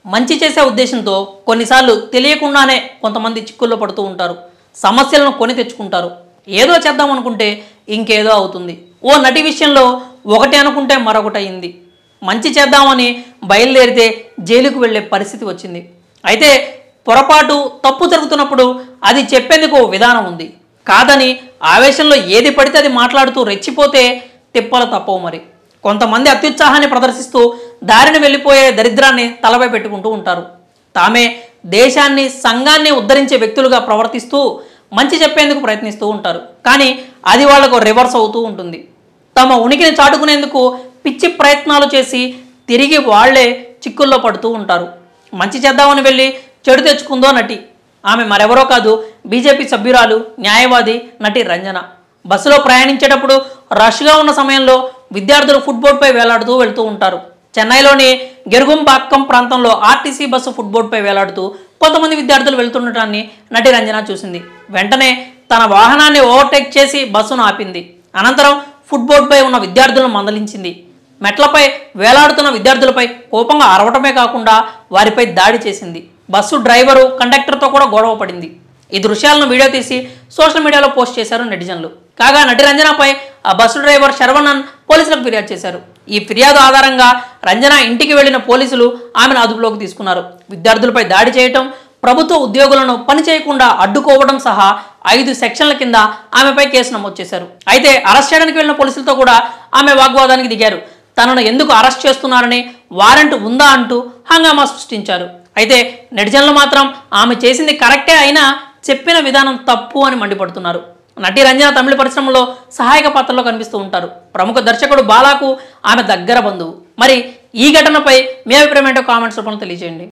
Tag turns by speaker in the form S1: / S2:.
S1: మంచి చేసే ఉద్దేశంతో కొన్నిసార్లు తెలియకుండానే కొంతమంది చిక్కుల్లో పడుతూ ఉంటారు సమస్యలను కొని తెచ్చుకుంటారు ఏదో చేద్దాం అనుకుంటే ఇంకేదో అవుతుంది ఓ నటి విషయంలో ఒకటి అనుకుంటే మరొకటి అయింది మంచి చేద్దామని బయలుదేరితే జైలుకు వెళ్ళే పరిస్థితి వచ్చింది అయితే పొరపాటు తప్పు జరుగుతున్నప్పుడు అది చెప్పేందుకు ఓ విధానం ఉంది కాదని ఆవేశంలో ఏది పడితే అది మాట్లాడుతూ రెచ్చిపోతే తిప్పలు తప్పవు మరి కొంతమంది అత్యుత్సాహాన్ని ప్రదర్శిస్తూ దారిని వెళ్ళిపోయే దరిద్రాన్ని తలపై పెట్టుకుంటూ ఉంటారు తామే దేశాన్ని సంఘాన్ని ఉద్ధరించే వ్యక్తులుగా ప్రవర్తిస్తూ మంచి చెప్పేందుకు ప్రయత్నిస్తూ ఉంటారు కానీ అది వాళ్లకు రివర్స్ అవుతూ ఉంటుంది తమ ఉనికిని చాటుకునేందుకు పిచ్చి ప్రయత్నాలు చేసి తిరిగి వాళ్లే చిక్కుల్లో పడుతూ ఉంటారు మంచి చేద్దామని వెళ్ళి చెడు తెచ్చుకుందో నటి ఆమె మరెవరో కాదు బీజేపీ సభ్యురాలు న్యాయవాది నటి రంజన బస్సులో ప్రయాణించేటప్పుడు రష్గా ఉన్న సమయంలో విద్యార్థులు ఫుట్బోర్డ్పై వేలాడుతూ వెళ్తూ ఉంటారు చెన్నైలోని గెరుగుంపాక్కం ప్రాంతంలో ఆర్టీసీ బస్సు ఫుట్బోర్డ్పై వేలాడుతూ కొంతమంది విద్యార్థులు వెళ్తుండటాన్ని నటి రంజన చూసింది వెంటనే తన వాహనాన్ని ఓవర్టేక్ చేసి బస్సును ఆపింది అనంతరం ఫుట్బోర్డ్పై ఉన్న విద్యార్థులను మందలించింది మెట్లపై వేలాడుతున్న విద్యార్థులపై కోపంగా అరవటమే కాకుండా వారిపై దాడి చేసింది బస్సు డ్రైవరు కండక్టర్తో కూడా గొడవ పడింది ఈ దృశ్యాలను వీడియో తీసి సోషల్ మీడియాలో పోస్ట్ చేశారు నెటిజన్లు కాగా నటి రంజనపై ఆ బస్సు డ్రైవర్ శరవణన్ పోలీసులకు ఫిర్యాదు చేశారు ఈ ఫిర్యాదు ఆధారంగా రంజన ఇంటికి వెళ్లిన పోలీసులు ఆమెను అదుపులోకి తీసుకున్నారు విద్యార్థులపై దాడి చేయటం ప్రభుత్వ ఉద్యోగులను పని చేయకుండా అడ్డుకోవడం సహా ఐదు సెక్షన్ల కింద ఆమెపై కేసు నమోదు చేశారు అయితే అరెస్ట్ చేయడానికి వెళ్లిన పోలీసులతో కూడా ఆమె వాగ్వాదానికి దిగారు తనను ఎందుకు అరెస్ట్ చేస్తున్నారని వారెంట్ ఉందా అంటూ హంగామా సృష్టించారు అయితే నెటిజన్లు మాత్రం ఆమె చేసింది కరెక్టే అయినా చెప్పిన విధానం తప్పు అని మండిపడుతున్నారు నటి రంజన తమిళ పరిశ్రమలో సహాయక పాత్రలో కనిపిస్తూ ఉంటారు ప్రముఖ దర్శకుడు బాలాకు ఆమె దగ్గర బంధువు మరి ఈ ఘటనపై మీ అభిప్రాయం ఏంటో కామెంట్స్ రూపంలో తెలియజేయండి